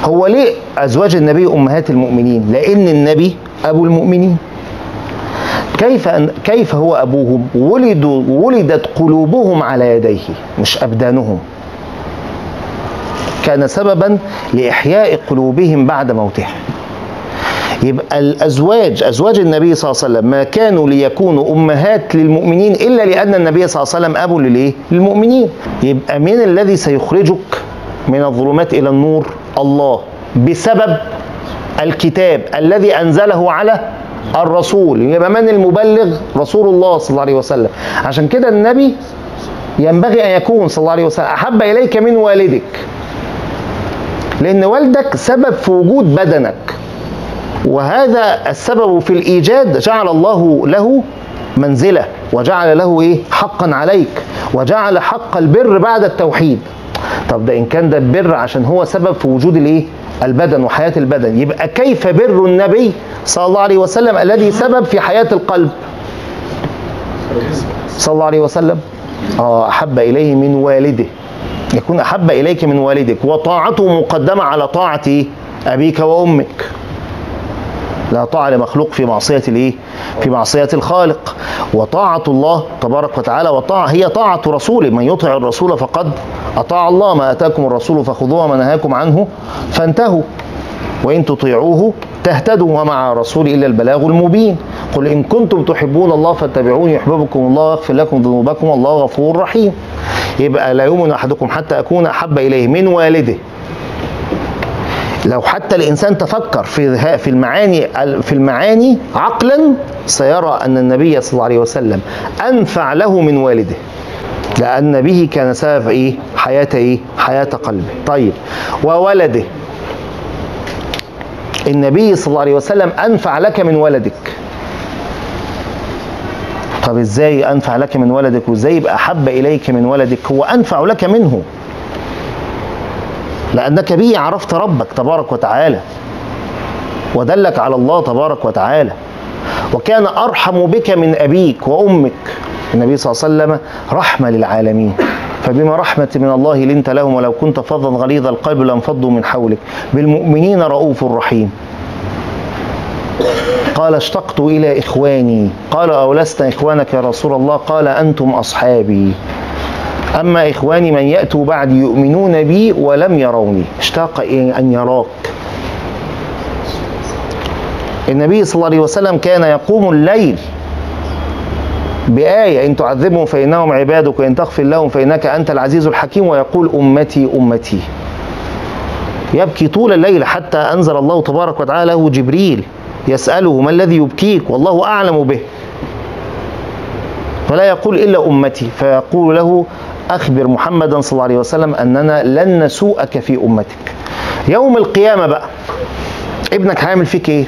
هو ليه ازواج النبي امهات المؤمنين لان النبي ابو المؤمنين كيف أن كيف هو ابوهم ولدوا ولدت قلوبهم على يديه مش ابدانهم كان سببا لاحياء قلوبهم بعد موته يبقى الازواج ازواج النبي صلى الله عليه وسلم ما كانوا ليكونوا امهات للمؤمنين الا لان النبي صلى الله عليه وسلم ابو للايه؟ للمؤمنين. يبقى من الذي سيخرجك من الظلمات الى النور؟ الله بسبب الكتاب الذي انزله على الرسول يبقى من المبلغ رسول الله صلى الله عليه وسلم عشان كده النبي ينبغي ان يكون صلى الله عليه وسلم احب اليك من والدك لان والدك سبب في وجود بدنك وهذا السبب في الايجاد جعل الله له منزله وجعل له ايه حقا عليك وجعل حق البر بعد التوحيد طب ده ان كان ده البر عشان هو سبب في وجود الايه البدن وحياه البدن يبقى كيف بر النبي صلى الله عليه وسلم الذي سبب في حياه القلب صلى الله عليه وسلم اه احب اليه من والده يكون احب اليك من والدك وطاعته مقدمه على طاعه إيه؟ ابيك وامك لا طاعة لمخلوق في معصية الايه؟ في معصية الخالق وطاعة الله تبارك وتعالى وطاعة هي طاعة رسوله من يطع الرسول فقد أطاع الله ما أتاكم الرسول فخذوه وما نهاكم عنه فانتهوا وإن تطيعوه تهتدوا ومع الرسول إلا البلاغ المبين قل إن كنتم تحبون الله فاتبعوني يحببكم الله ويغفر لكم ذنوبكم والله غفور رحيم يبقى لا يؤمن أحدكم حتى أكون أحب إليه من والده لو حتى الانسان تفكر في في المعاني في المعاني عقلا سيرى ان النبي صلى الله عليه وسلم انفع له من والده لان به كان سبب ايه حياه ايه حياه قلبه طيب وولده النبي صلى الله عليه وسلم انفع لك من ولدك طب ازاي انفع لك من ولدك وازاي يبقى احب اليك من ولدك هو انفع لك منه لأنك به عرفت ربك تبارك وتعالى ودلك على الله تبارك وتعالى وكان أرحم بك من أبيك وأمك النبي صلى الله عليه وسلم رحمة للعالمين فبما رحمة من الله لنت لهم ولو كنت فظا غليظ القلب لانفضوا من حولك بالمؤمنين رؤوف رحيم قال اشتقت إلى إخواني قال أولست إخوانك يا رسول الله قال أنتم أصحابي أما إخواني من يأتوا بعد يؤمنون بي ولم يروني اشتاق أن يراك النبي صلى الله عليه وسلم كان يقوم الليل بآية إن تعذبهم فإنهم عبادك وإن تغفر لهم فإنك أنت العزيز الحكيم ويقول أمتي أمتي يبكي طول الليل حتى أنزل الله تبارك وتعالى له جبريل يسأله ما الذي يبكيك والله أعلم به فلا يقول إلا أمتي فيقول له أخبر محمدا صلى الله عليه وسلم أننا لن نسوءك في أمتك يوم القيامة بقى ابنك هيعمل فيك إيه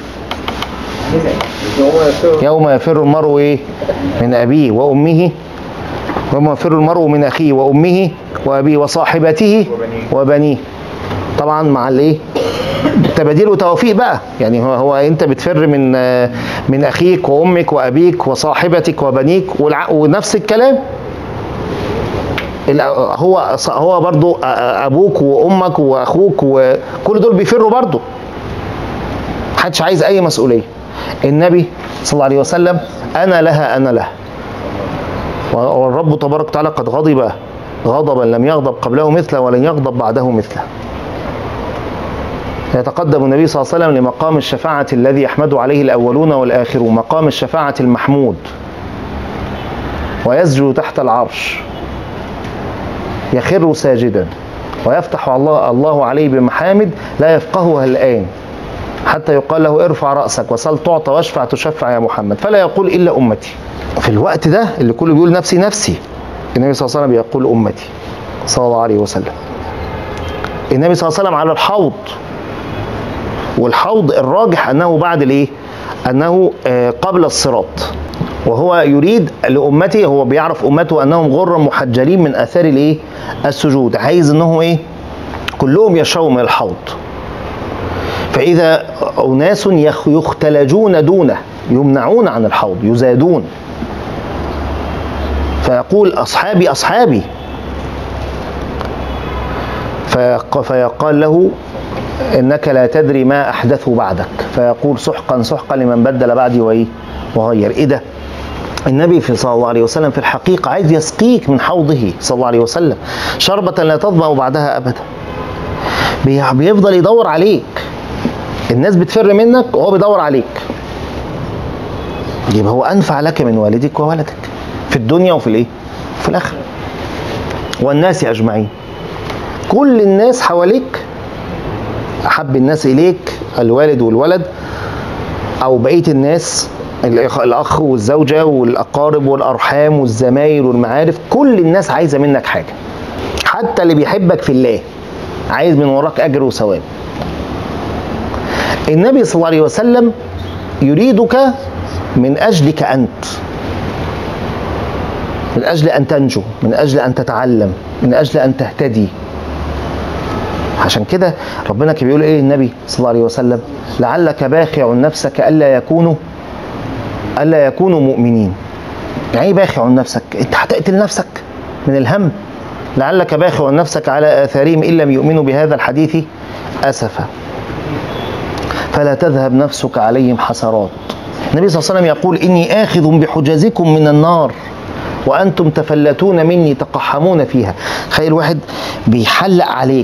يوم يفر المرء إيه من أبيه وأمه يوم يفر المرء من أخيه وأمه وأبيه وصاحبته وبنيه طبعا مع الايه تباديل وتوافيق بقى يعني هو, هو انت بتفر من من اخيك وامك وابيك وصاحبتك وبنيك ونفس الكلام هو هو برضو ابوك وامك واخوك وكل دول بيفروا برضو محدش عايز اي مسؤوليه النبي صلى الله عليه وسلم انا لها انا لها والرب تبارك وتعالى قد غضب غضبا لم يغضب قبله مثله ولن يغضب بعده مثله يتقدم النبي صلى الله عليه وسلم لمقام الشفاعة الذي يحمد عليه الأولون والآخرون مقام الشفاعة المحمود ويسجد تحت العرش يخر ساجدا ويفتح الله الله عليه بمحامد لا يفقهها الآن حتى يقال له ارفع رأسك وسل تعطى واشفع تشفع يا محمد فلا يقول إلا أمتي في الوقت ده اللي كله بيقول نفسي نفسي النبي صلى الله عليه وسلم يقول أمتي صلى الله عليه وسلم النبي صلى الله عليه وسلم على الحوض والحوض الراجح انه بعد الايه؟ انه قبل الصراط وهو يريد لامته هو بيعرف امته انهم غر محجلين من اثار الايه؟ السجود عايز انهم ايه؟ كلهم يشربوا من الحوض فاذا اناس يختلجون دونه يمنعون عن الحوض يزادون فيقول اصحابي اصحابي فيقال له انك لا تدري ما احدثوا بعدك فيقول سحقا سحقا لمن بدل بعدي وايه وغير ايه ده النبي في صلى الله عليه وسلم في الحقيقة عايز يسقيك من حوضه صلى الله عليه وسلم شربة لا تظمأ بعدها أبدا بي- بيفضل يدور عليك الناس بتفر منك وهو بيدور عليك يبقى هو أنفع لك من والدك وولدك في الدنيا وفي الإيه؟ في الآخرة والناس أجمعين كل الناس حواليك أحب الناس إليك الوالد والولد أو بقية الناس الأخ الأخ والزوجة والأقارب والأرحام والزمايل والمعارف كل الناس عايزة منك حاجة حتى اللي بيحبك في الله عايز من وراك أجر وثواب النبي صلى الله عليه وسلم يريدك من أجلك أنت من أجل أن تنجو من أجل أن تتعلم من أجل أن تهتدي عشان كده ربنا كان بيقول ايه النبي صلى الله عليه وسلم لعلك باخع نفسك الا يكونوا الا يكونوا مؤمنين يعني ايه باخع نفسك انت هتقتل نفسك من الهم لعلك باخع نفسك على اثارهم ان لم يؤمنوا بهذا الحديث اسفا فلا تذهب نفسك عليهم حسرات النبي صلى الله عليه وسلم يقول اني اخذ بحجزكم من النار وانتم تفلتون مني تقحمون فيها تخيل واحد بيحلق عليك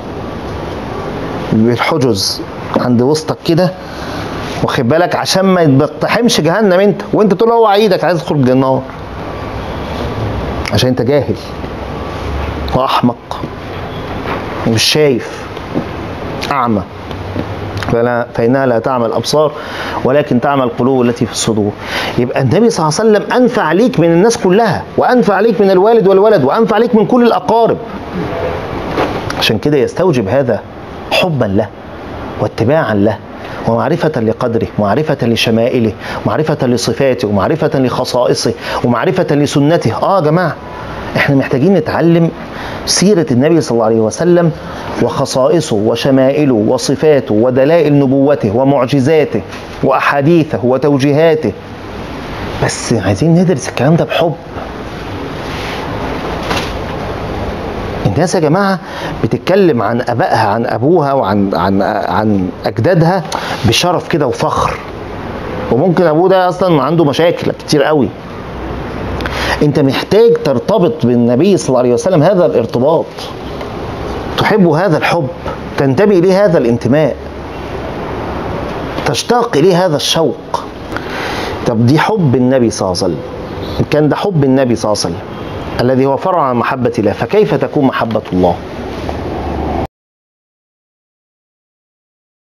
بالحجز عند وسطك كده واخد بالك عشان ما تقتحمش جهنم انت وانت تقول هو عيدك عايز تخرج النار عشان انت جاهل واحمق ومش شايف اعمى فلا فانها لا تعمى الابصار ولكن تعمى القلوب التي في الصدور يبقى النبي صلى الله عليه وسلم انفع ليك من الناس كلها وانفع ليك من الوالد والولد وانفع ليك من كل الاقارب عشان كده يستوجب هذا حبا له واتباعا له ومعرفة لقدره ومعرفة لشمائله ومعرفة لصفاته ومعرفة لخصائصه ومعرفة لسنته اه يا جماعة احنا محتاجين نتعلم سيرة النبي صلى الله عليه وسلم وخصائصه وشمائله وصفاته ودلائل نبوته ومعجزاته وأحاديثه وتوجيهاته بس عايزين ندرس الكلام ده بحب الناس يا جماعه بتتكلم عن ابائها عن ابوها وعن عن عن اجدادها بشرف كده وفخر وممكن ابوه ده اصلا عنده مشاكل كتير قوي انت محتاج ترتبط بالنبي صلى الله عليه وسلم هذا الارتباط تحب هذا الحب تنتمي اليه هذا الانتماء تشتاق اليه هذا الشوق طب دي حب النبي صلى الله عليه وسلم إن كان ده حب النبي صلى الله عليه وسلم الذي هو فرع عن محبة الله فكيف تكون محبة الله